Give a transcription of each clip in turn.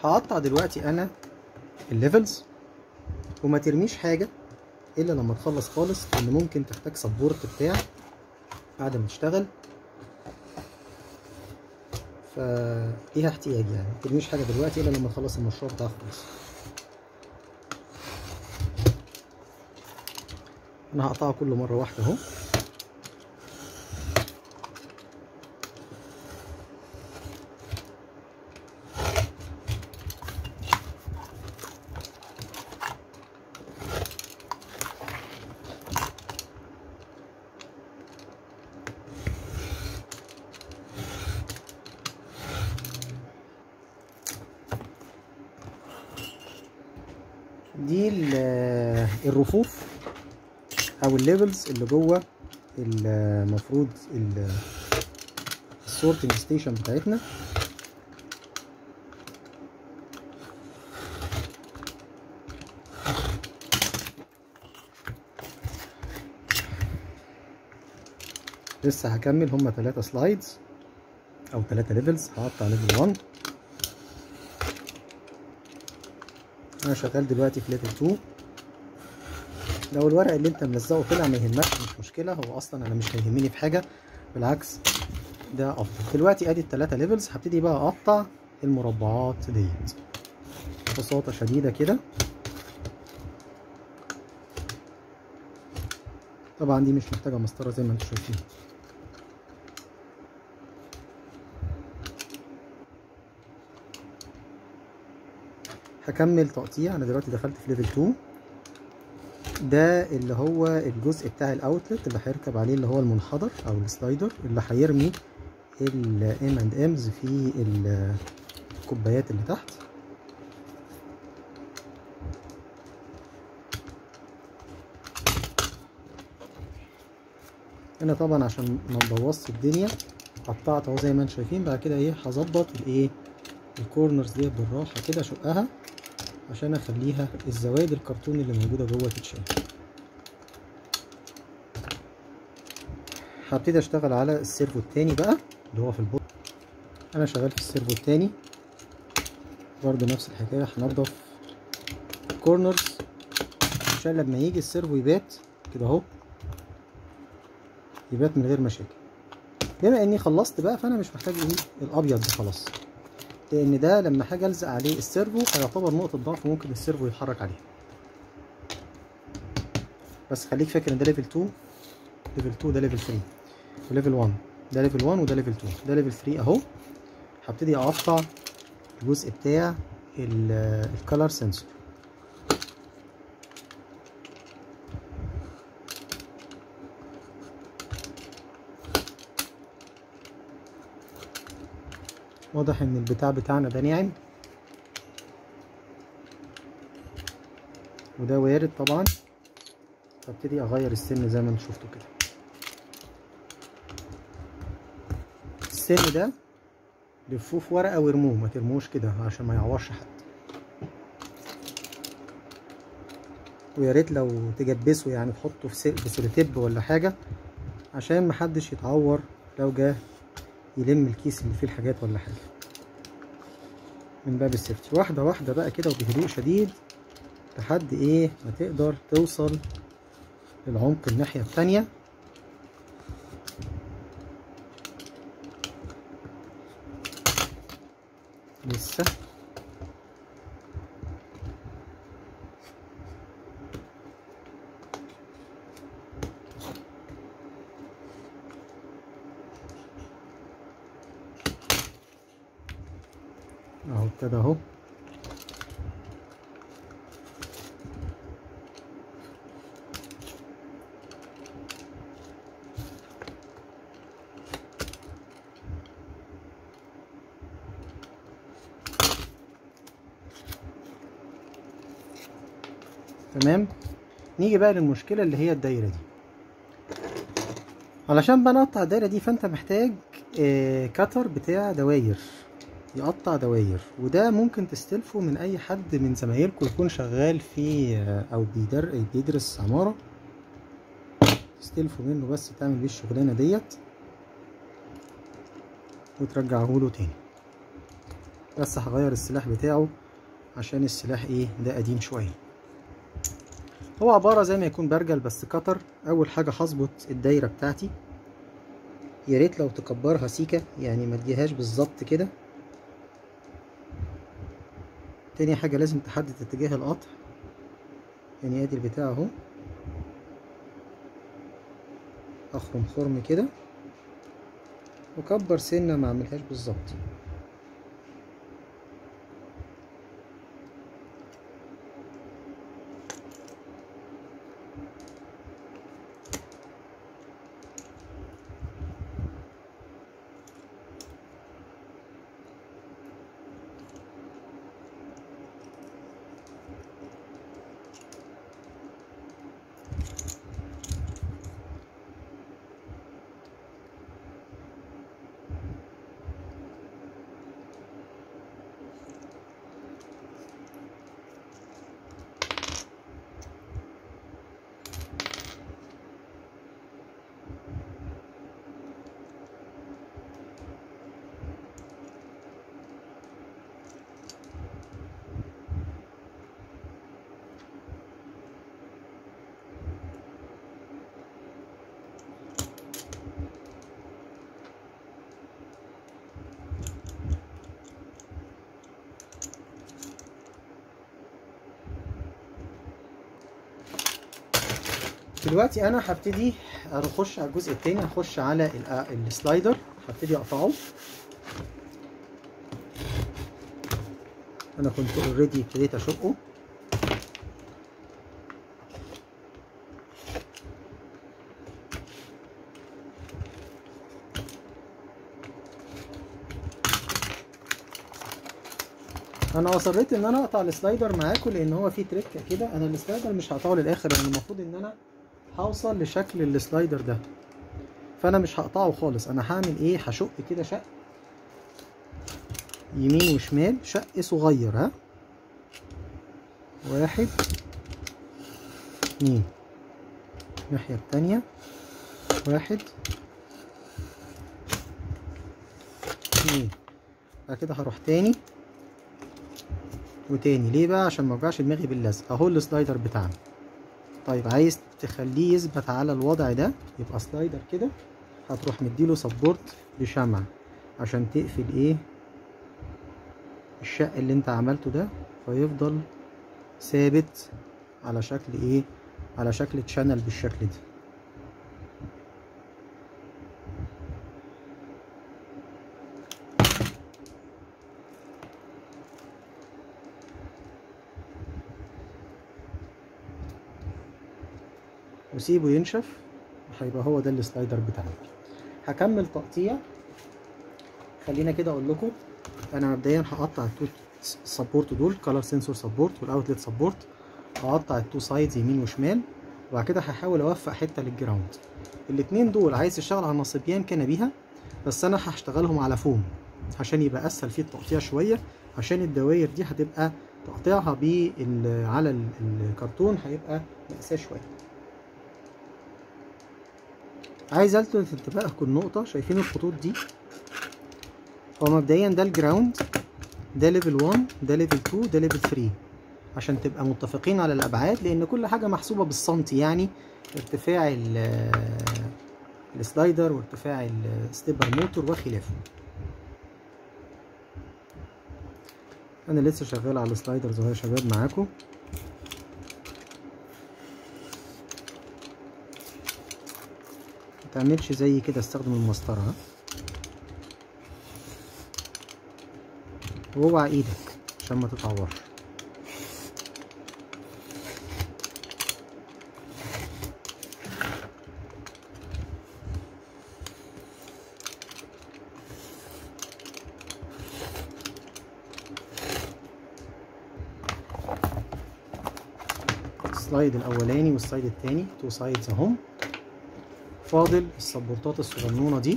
هقطع دلوقتي انا الليفلز وما ترميش حاجه الا لما تخلص خالص لان ممكن تحتاج سبورت بتاع بعد ما تشتغل فليها احتياج يعني ما ترميش حاجه دلوقتي الا لما تخلص المشروع بتاعك خالص انا هقطعه كله مره واحده اهو دي ال- الرفوف او الليفلز اللي جوه المفروض السورتنج ستيشن بتاعتنا لسه هكمل هما ثلاثة سلايدز او ثلاثة ليفلز هقطع ليفل 1 انا شغال دلوقتي في ليفل 2 لو الورق اللي انت ملزقه طلع ما يهمكش مش مشكله هو اصلا انا مش هيهمني في حاجه بالعكس ده افضل دلوقتي ادي التلاتة ليفلز هبتدي بقى اقطع المربعات ديت ببساطه شديده كده طبعا دي مش محتاجه مسطره زي ما انتم شايفين هكمل تقطيع انا دلوقتي دخلت في ليفل 2 ده اللي هو الجزء بتاع الاوتلت اللي هيركب عليه اللي هو المنحدر او السلايدر اللي هيرمي الام اند امز في الكوبايات اللي تحت هنا طبعا عشان ما نبوظش الدنيا قطعت اهو زي ما انتم شايفين بعد كده ايه هظبط الايه الكورنرز ديت بالراحه كده اشقها عشان اخليها الزوايد الكرتون اللي موجوده جوه تتشال هبتدي اشتغل على السيرفو التاني بقى اللي هو في البوت انا شغال في السيرفو التاني برضو نفس الحكايه هنضف الكورنرز عشان لما يجي السيرفو يبات كده اهو يبات من غير مشاكل بما اني خلصت بقى فانا مش محتاج ايه الابيض ده خلاص لان ده لما حاجه الزق عليه السيرفو هيعتبر نقطه ضعف ممكن السيرفو يتحرك عليها بس خليك فاكر ان ده ليفل 2 ليفل 2 ده ليفل 3 وليفل 1 ده ليفل 1 وده ليفل 2 ده ليفل 3 اهو هبتدي اقطع الجزء بتاع الكالر سنسور واضح ان البتاع بتاعنا ده ناعم وده وارد طبعا فابتدي اغير السن زي ما انتم شفتوا كده السن ده لفوه في ورقه وارموه ما ترموش كده عشان ما يعورش حد ويا ريت لو تجبسه يعني تحطه في بسوليتيب ولا حاجه عشان محدش يتعور لو جه يلم الكيس اللي فيه الحاجات ولا حاجه من باب السيفتي واحده واحده بقى كده وبهدوء شديد لحد ايه ما تقدر توصل للعمق الناحيه التانيه لسه اهو ابتدى اهو تمام نيجي بقى للمشكلة اللي هي الدايرة دي علشان بقى نقطع الدايرة دي فانت محتاج آه كتر بتاع دواير يقطع دواير وده ممكن تستلفه من اي حد من زمايلكم يكون شغال في او بيدر بيدرس عمارة تستلفه منه بس تعمل بيه الشغلانة ديت وترجعه له تاني بس هغير السلاح بتاعه عشان السلاح ايه ده قديم شويه هو عبارة زي ما يكون برجل بس كتر أول حاجة هظبط الدايرة بتاعتي يا ريت لو تكبرها سيكة يعني ما تجيهاش بالظبط كده تاني حاجة لازم تحدد اتجاه القطع يعني ادي البتاع اهو اخرم خرم كده وكبر سنة ما اعملهاش بالظبط دلوقتي انا هبتدي اخش على الجزء التاني هخش على ال- السلايدر هبتدي اقطعه انا كنت اوريدي ابتديت اشقه انا اصريت ان انا اقطع السلايدر معاكم لان هو فيه تريكه كده انا السلايدر مش هقطعه للاخر لان المفروض ان انا هوصل لشكل السلايدر ده فانا مش هقطعه خالص انا هعمل ايه هشق كده شق يمين وشمال شق صغير ها واحد اتنين الناحية التانية واحد اتنين بعد كده هروح تاني وتاني ليه بقى عشان ما اوجعش دماغي باللزق اهو السلايدر بتاعنا طيب عايز تخليه يثبت على الوضع ده يبقى سلايدر كده هتروح مديله سبورت بشمع عشان تقفل ايه الشق اللي انت عملته ده فيفضل ثابت على شكل ايه على شكل تشانل بالشكل ده وسيبه ينشف هيبقى هو ده السلايدر بتاعنا هكمل تقطيع خلينا كده اقول لكم انا مبدئيا هقطع التو سبورت دول كلر سنسور سبورت والاوتلت سبورت هقطع التو سايدز يمين وشمال وبعد كده هحاول اوفق حته للجراوند الاتنين دول عايز تشتغل على نصيبيان كان بيها بس انا هشتغلهم على فوم عشان يبقى اسهل فيه التقطيع شويه عشان الدواير دي هتبقى تقطيعها بال على ال- الكرتون هيبقى مأساة شويه عايز الفت انتباهكم نقطة شايفين الخطوط دي هو مبدئيا ده الجراوند ده ليفل 1 ده ليفل 2 ده ليفل 3 عشان تبقى متفقين على الابعاد لان كل حاجة محسوبة بالسنتي يعني ارتفاع ال- السلايدر وارتفاع الستيبر موتور وخلافه انا لسه شغال على السلايدرز اهو يا شباب معاكم متعملش زي كده استخدم المسطرة ها واوعى ايدك عشان ما تتعورش السلايد الاولاني والسلايد التاني تو سايدز اهم فاضل السبورتات الصغنونة دي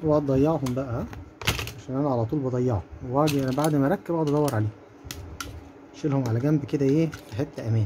اوعى تضيعهم بقى ها؟ عشان انا على طول بضيعهم واجي انا بعد ما اركب اقعد ادور عليهم اشيلهم على جنب كده ايه في حته امان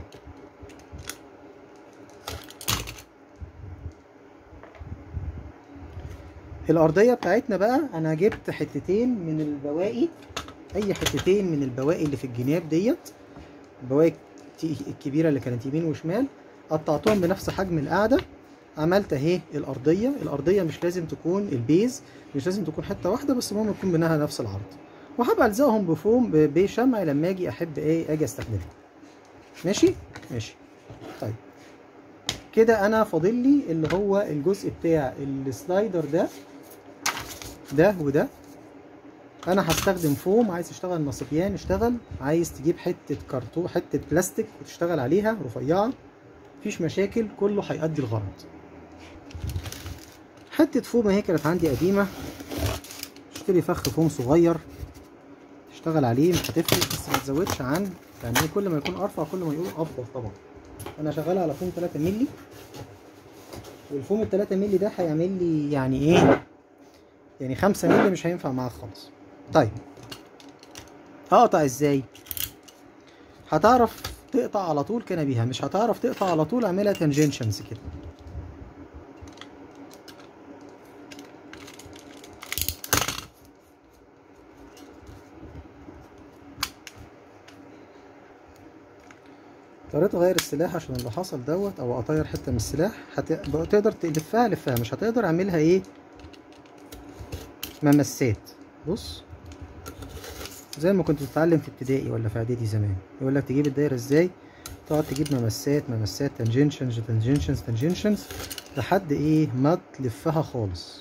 الارضيه بتاعتنا بقى انا جبت حتتين من البواقي اي حتتين من البواقي اللي في الجناب ديت البواقي الكبيره اللي كانت يمين وشمال قطعتهم بنفس حجم القاعده عملت اهي الارضيه الارضيه مش لازم تكون البيز مش لازم تكون حته واحده بس المهم يكون بينها نفس العرض وهبقى الزقهم بفوم ب- بشمع لما اجي احب ايه اجي استخدمها ماشي ماشي طيب كده انا فاضل لي اللي هو الجزء بتاع السلايدر ده ده وده انا هستخدم فوم عايز تشتغل نصبيان اشتغل عايز تجيب حته كرتون حته بلاستيك وتشتغل عليها رفيعه مفيش مشاكل كله هيأدي الغرض حته فوم اهي كانت عندي قديمه اشتري فخ فوم صغير تشتغل عليه مش هتفرق بس ما تزودش عن يعني إيه كل ما يكون ارفع كل ما يكون افضل طبعا انا شغال على فوم 3 مللي والفوم ال 3 مللي ده هيعمل لي يعني ايه يعني 5 مللي مش هينفع معاك خالص طيب هقطع ازاي هتعرف تقطع على طول كان بيها مش هتعرف تقطع على طول اعملها تنجنشنز كده اضطريت اغير السلاح عشان اللي حصل دوت او اطير حته من السلاح هت... تقدر تلفها لفها مش هتقدر اعملها ايه ممسات بص زي ما كنت بتتعلم في ابتدائي ولا في اعدادي زمان يقول لك تجيب الدايره ازاي تقعد تجيب ممسات ممسات تنجنشنز تنجنشنز تنجنشنز لحد ايه ما تلفها خالص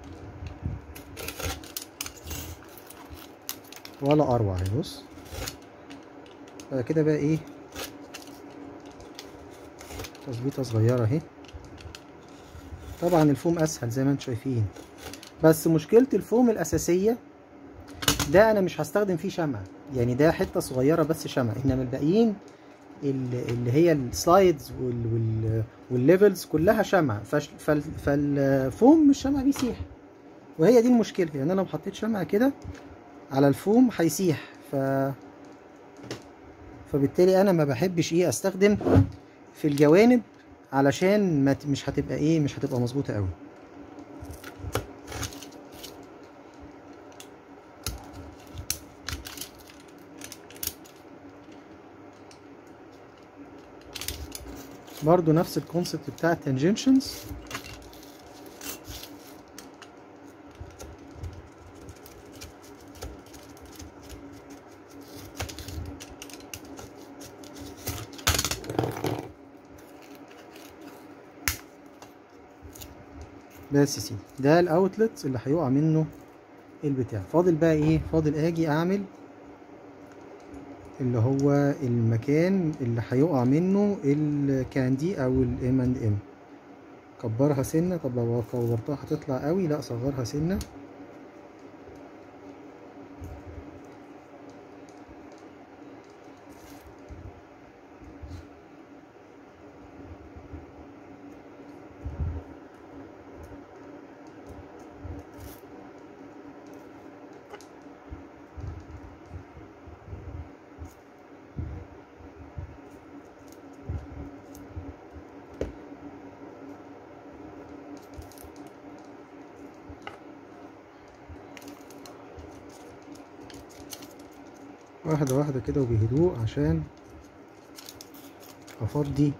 ولا اروع اهي بص بعد كده بقى ايه تظبيطه صغيره اهي طبعا الفوم اسهل زي ما انتم شايفين بس مشكله الفوم الاساسيه ده انا مش هستخدم فيه شمع يعني ده حته صغيره بس شمع انما الباقيين ال- اللي هي السلايدز وال وال والليفلز كلها شمع فش- فال- فالفوم مش شمع بيسيح وهي دي المشكله يعني انا لو حطيت شمع كده على الفوم هيسيح ف فبالتالي انا ما بحبش ايه استخدم في الجوانب علشان ما ت- مش هتبقى ايه مش هتبقى مظبوطه قوي برضو نفس الكونسبت بتاع التنجنشنز بس يا سيدي ده الاوتلت اللي هيقع منه البتاع فاضل بقى ايه فاضل اجي اعمل اللي هو المكان اللي هيقع منه الكاندي او الام اند ام كبرها سنه طب لو كبرتها هتطلع قوي لا صغرها سنه واحدة واحدة كده وبهدوء عشان أفضي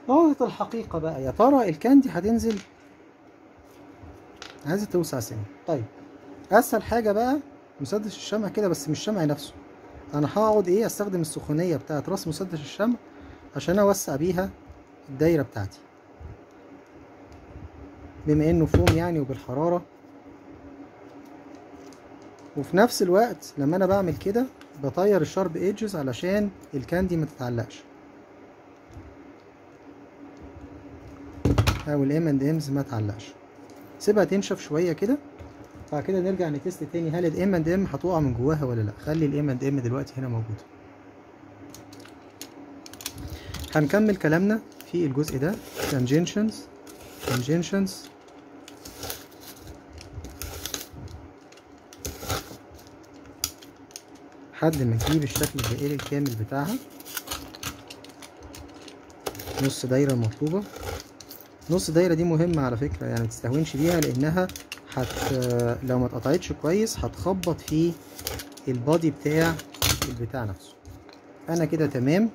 نقطة الحقيقة بقى يا ترى الكاندي هتنزل عايزة توسع سنة طيب اسهل حاجة بقى مسدس الشمع كده بس مش شمع نفسه انا هقعد ايه استخدم السخونية بتاعة راس مسدس الشمع عشان اوسع بيها الدايرة بتاعتي بما انه فوم يعني وبالحرارة وفي نفس الوقت لما انا بعمل كده بطير الشارب ايدجز علشان الكاندي ما تتعلقش او الام اند امز ما تعلقش سيبها تنشف شويه كده بعد كده نرجع نتست تاني هل الام اند ام هتقع من جواها ولا لا خلي الام اند ام دلوقتي هنا موجوده هنكمل كلامنا في الجزء ده tangentials tangentials لحد ما نجيب الشكل الدائري الكامل بتاعها نص دايرة المطلوبة نص دايرة دي مهمة على فكرة يعني متستهونش بيها لأنها حت لو ما اتقطعتش كويس هتخبط في البادي بتاع البتاع نفسه أنا كده تمام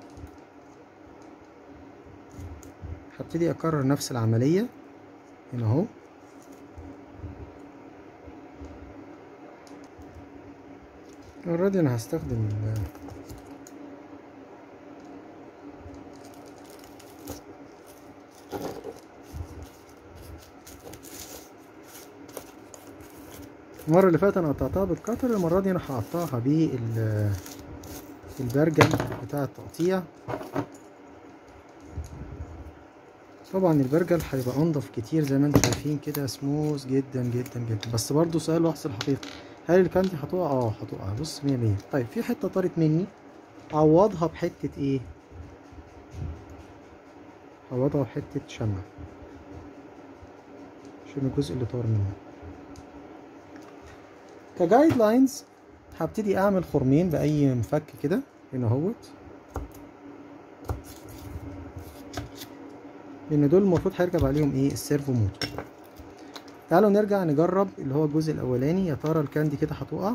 هبتدي أكرر نفس العملية هنا أهو اوريدي انا هستخدم ال المرة اللي فاتت انا قطعتها بالقطر المرة دي انا هقطعها بال البرجل بتاع التقطيع طبعا البرجل هيبقى انضف كتير زي ما انتم شايفين كده سموث جدا جدا جدا بس برضو سؤال وحص الحقيقة هل الكاندي هتقع اه هتقع بص مية مية طيب في حتة طارت مني عوضها بحتة ايه عوضها بحتة شمع عشان الجزء اللي طار منه كجايد لاينز هبتدي اعمل خرمين باي مفك كده هنا اهوت لان دول المفروض هيركب عليهم ايه السيرفو موتور تعالوا نرجع نجرب اللي هو الجزء الاولاني يا ترى الكاندي كده هتقع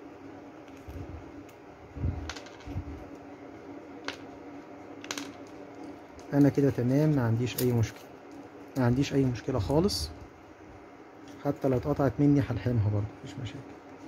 انا كده تمام ما عنديش اي مشكله ما عنديش اي مشكله خالص حتى لو اتقطعت مني هلحمها برضه مفيش مشاكل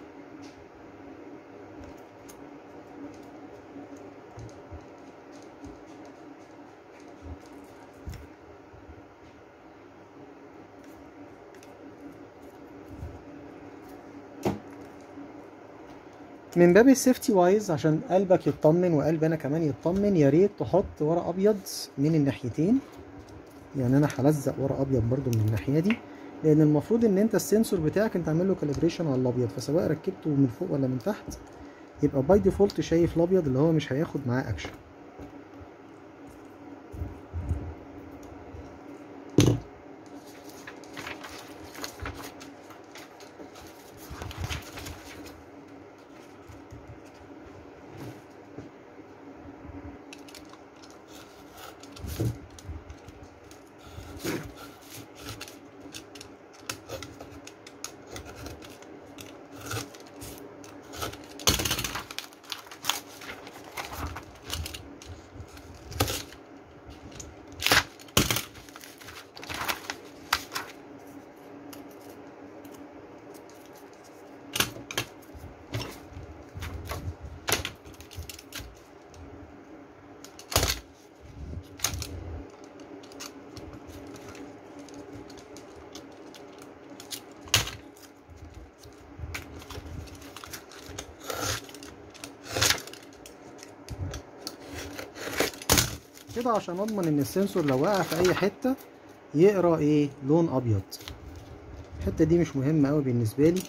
من باب السيفتي وايز عشان قلبك يطمن وقلب انا كمان يطمن يا ريت تحط ورق ابيض من الناحيتين يعني انا هلزق ورق ابيض برضو من الناحيه دي لان المفروض ان انت السنسور بتاعك انت عامل له كاليبريشن على الابيض فسواء ركبته من فوق ولا من تحت يبقى باي ديفولت شايف الابيض اللي هو مش هياخد معاه اكشن كده عشان اضمن ان السنسور لو وقع في اي حته يقرا ايه لون ابيض الحته دي مش مهمه قوي بالنسبه لي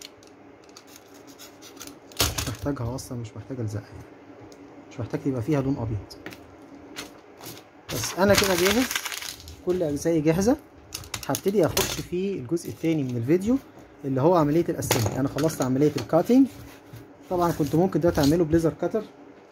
مش محتاجها اصلا مش محتاجه الزقها يعني. مش محتاج يبقى فيها لون ابيض بس انا كده جاهز كل اجزائي جاهزه هبتدي اخش في الجزء الثاني من الفيديو اللي هو عمليه الاسمبلي انا خلصت عمليه الكاتنج طبعا كنت ممكن ده تعمله بليزر كاتر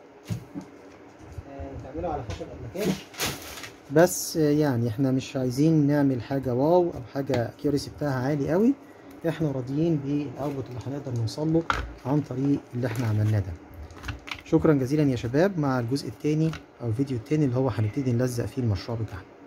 تعمله على خشب ابلكاش بس يعني احنا مش عايزين نعمل حاجه واو او حاجه اكيوريسي بتاعها عالي قوي احنا راضيين بالاوتبوت اللي هنقدر نوصل له عن طريق اللي احنا عملناه ده شكرا جزيلا يا شباب مع الجزء الثاني او الفيديو الثاني اللي هو هنبتدي نلزق فيه المشروع بتاعنا